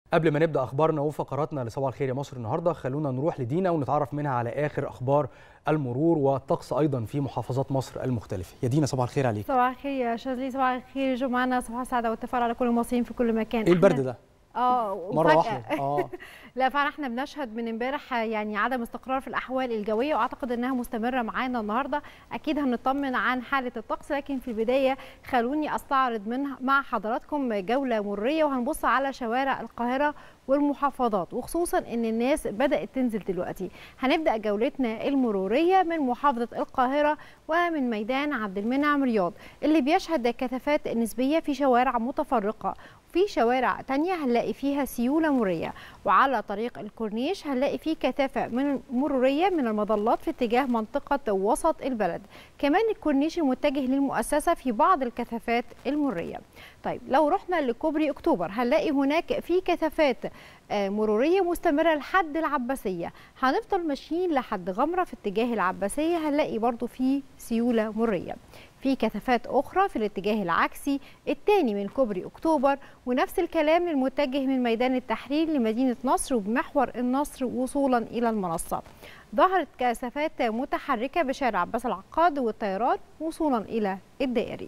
قبل ما نبدا اخبارنا وفقراتنا لصباح الخير يا مصر النهارده خلونا نروح لدينا ونتعرف منها على اخر اخبار المرور والطقس ايضا في محافظات مصر المختلفه يا دينا صباح الخير عليك صباح الخير يا شاذلي صباح الخير جمعنا صباح السعاده والتفاؤل على كل المصريين في كل مكان ايه البرد ده اه مره وفجأة. واحده اه لا فعلا احنا بنشهد من امبارح يعني عدم استقرار في الاحوال الجويه واعتقد انها مستمره معانا النهارده اكيد هنطمن عن حاله الطقس لكن في البدايه خلوني استعرض منها مع حضراتكم جوله مريه وهنبص على شوارع القاهره والمحافظات وخصوصا ان الناس بدات تنزل دلوقتي هنبدا جولتنا المروريه من محافظه القاهره ومن ميدان عبد المنعم رياض اللي بيشهد كثافات نسبيه في شوارع متفرقه في شوارع تانية هنلاقي فيها سيولة مرورية وعلى طريق الكورنيش هنلاقي فيه كثافة من مرورية من المظلات في اتجاه منطقة وسط البلد كمان الكورنيش المتجه للمؤسسة في بعض الكثافات المرورية طيب لو رحنا لكوبري أكتوبر هنلاقي هناك في كثافات آه، مرورية مستمرة لحد العباسية هنفضل ماشيين لحد غمرة في اتجاه العباسية هنلاقي برضو في سيولة مرورية في كثافات أخرى في الاتجاه العكسي الثاني من كوبري أكتوبر ونفس الكلام المتجه من ميدان التحرير لمدينة نصر وبمحور النصر وصولا إلى المنصة ظهرت كثافات متحركة بشارع عباس العقاد والطيران وصولا إلى الدائري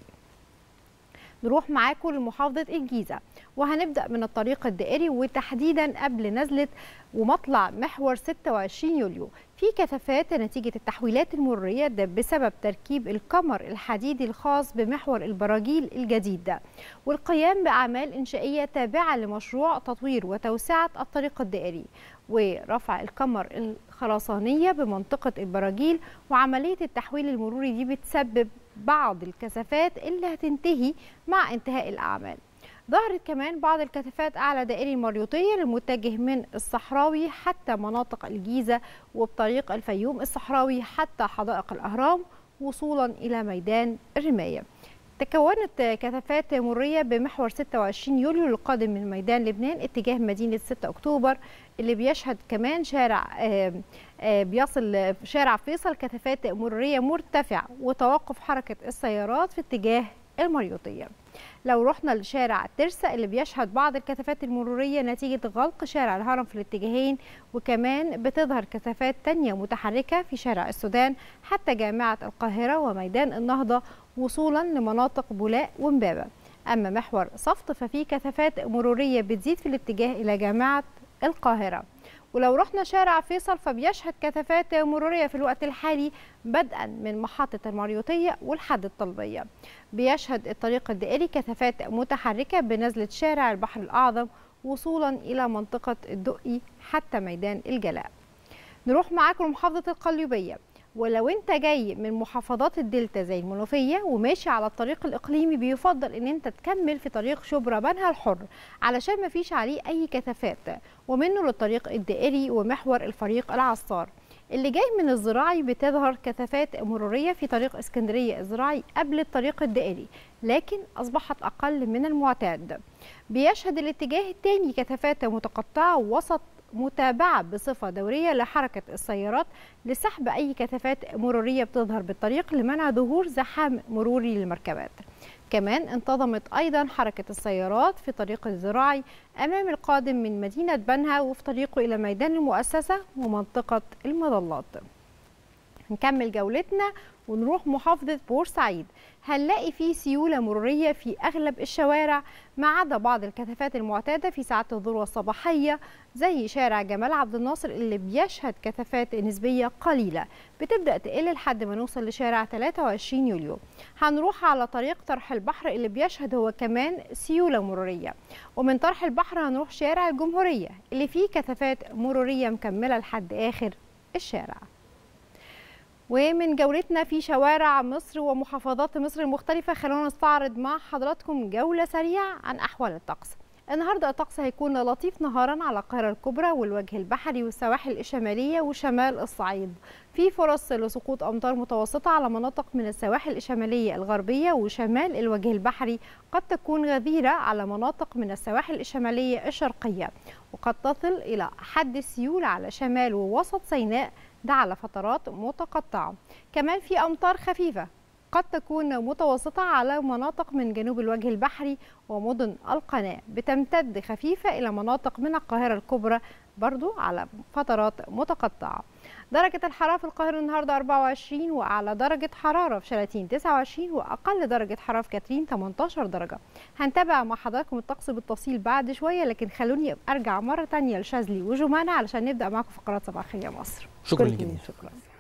نروح معاكم لمحافظة الجيزة وهنبدأ من الطريق الدائري وتحديدا قبل نزلة ومطلع محور 26 يوليو في كثافات نتيجة التحويلات المرورية ده بسبب تركيب الكمر الحديدي الخاص بمحور البراجيل الجديد ده والقيام بأعمال إنشائية تابعة لمشروع تطوير وتوسعة الطريق الدائري ورفع الكمر الخرسانية بمنطقة البراجيل وعملية التحويل المروري دي بتسبب بعض الكثافات اللي هتنتهي مع انتهاء الأعمال ظهرت كمان بعض الكثافات أعلى دائري المريوطية المتجه من الصحراوي حتى مناطق الجيزة وبطريق الفيوم الصحراوي حتى حدائق الأهرام وصولا إلى ميدان الرماية تكونت كثافات مرورية بمحور 26 يوليو القادم من ميدان لبنان اتجاه مدينة 6 أكتوبر اللي بيشهد كمان شارع آه، آه، بيصل شارع فيصل كثافات مرورية مرتفعة وتوقف حركة السيارات في اتجاه المريوطية لو رحنا لشارع ترسا اللي بيشهد بعض الكثافات المرورية نتيجة غلق شارع الهرم في الاتجاهين وكمان بتظهر كثافات تانية متحركة في شارع السودان حتى جامعة القاهرة وميدان النهضة وصولا لمناطق بولاق ومبابة أما محور صفت ففيه كثافات مرورية بتزيد في الاتجاه إلى جامعة القاهرة ولو رحنا شارع فيصل فبيشهد كثافات مرورية في الوقت الحالي بدءا من محطة المريوطية والحد الطلبية بيشهد الطريق الدائري كثافات متحركة بنزلة شارع البحر الأعظم وصولا إلى منطقة الدقي حتى ميدان الجلاء نروح معاكم لمحافظة القليوبية ولو انت جاي من محافظات الدلتا زي المنوفيه وماشي على الطريق الاقليمي بيفضل ان انت تكمل في طريق شبرا بنها الحر علشان ما فيش عليه اي كثافات ومنه للطريق الدائري ومحور الفريق العصار اللي جاي من الزراعي بتظهر كثافات مروريه في طريق اسكندريه الزراعي قبل الطريق الدائري لكن اصبحت اقل من المعتاد بيشهد الاتجاه الثاني كثافات متقطعه وسط متابعة بصفة دورية لحركة السيارات لسحب أي كثافات مرورية بتظهر بالطريق لمنع ظهور زحام مروري للمركبات كمان انتظمت أيضا حركة السيارات في طريق الزراعي أمام القادم من مدينة بنها وفي طريقه إلى ميدان المؤسسة ومنطقة المظلات نكمل جولتنا ونروح محافظة بورسعيد هنلاقي فيه سيولة مرورية في أغلب الشوارع ما عدا بعض الكثافات المعتادة في ساعات الذروة الصباحية زي شارع جمال عبد الناصر اللي بيشهد كثافات نسبية قليلة بتبدأ تقل لحد ما نوصل لشارع 23 يوليو هنروح على طريق طرح البحر اللي بيشهد هو كمان سيولة مرورية ومن طرح البحر هنروح شارع الجمهورية اللي فيه كثافات مرورية مكملة لحد آخر الشارع ومن جولتنا في شوارع مصر ومحافظات مصر المختلفة خلونا نستعرض مع حضراتكم جولة سريعة عن أحوال الطقس النهارده الطقس هيكون لطيف نهارا على القاهرة الكبرى والوجه البحري والسواحل الشمالية وشمال الصعيد في فرص لسقوط أمطار متوسطة على مناطق من السواحل الشمالية الغربية وشمال الوجه البحري قد تكون غزيرة على مناطق من السواحل الشمالية الشرقية وقد تصل إلى حد السيول على شمال ووسط سيناء ده على فترات متقطعة كمان في أمطار خفيفة قد تكون متوسطة على مناطق من جنوب الوجه البحري ومدن القناة بتمتد خفيفة إلى مناطق من القاهرة الكبرى برضو على فترات متقطعة درجة الحرارة في القاهرة النهاردة 24 وأعلى درجة حرارة في شلاتين 29 وأقل درجة حرارة في كاترين 18 درجة هنتابع مع حضراتكم الطقس بالتفصيل بعد شوية لكن خلوني أرجع مرة تانية لشاذلي وجمانة علشان نبدأ معكم فقرات صباح الخير يا مصر شكرا كل جدا شكرا